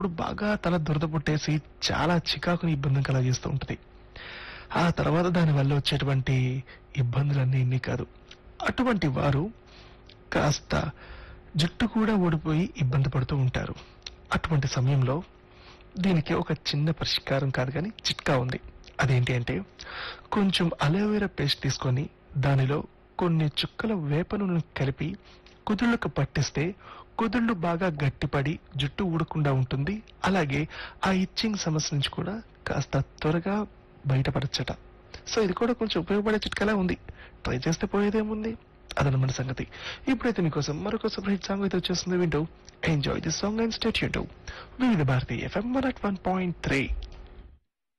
ఇప్పుడు బాగా తల దురద పుట్టేసి చాలా చికాకుని ఇబ్బంది కలగజేస్తూ ఉంటుంది ఆ తర్వాత దాని వల్ల వచ్చేటువంటి ఇబ్బందులన్నీ ఇన్ని కాదు అటువంటి వారు కాస్త జుట్టు కూడా ఊడిపోయి ఇబ్బంది పడుతూ ఉంటారు అటువంటి సమయంలో దీనికి ఒక చిన్న పరిష్కారం కాదు కానీ చిట్కా ఉంది అదేంటి అంటే కొంచెం అలోవెరా పేస్ట్ తీసుకొని దానిలో కొన్ని చుక్కల వేప నూనెను కలిపి కుదుళ్లకు పట్టిస్తే కుదుళ్ళు బాగా గట్టిపడి జుట్టు ఊడకుండా ఉంటుంది అలాగే ఆ ఇచ్చింగ్ సమస్య నుంచి కూడా కాస్త త్వరగా బయటపడచ్చట సో ఇది కూడా కొంచెం ఉపయోగపడే చిట్కలా ఉంది ట్రై చేస్తే పోయేదేముంది అదనమాట సంగతి ఇప్పుడైతే మీకోసం మరొక సూపర్ హిట్ సాంగ్ అయితే వచ్చేస్తుంది వింటూ enjoy this song and state Vividh Bharati FM one at one point three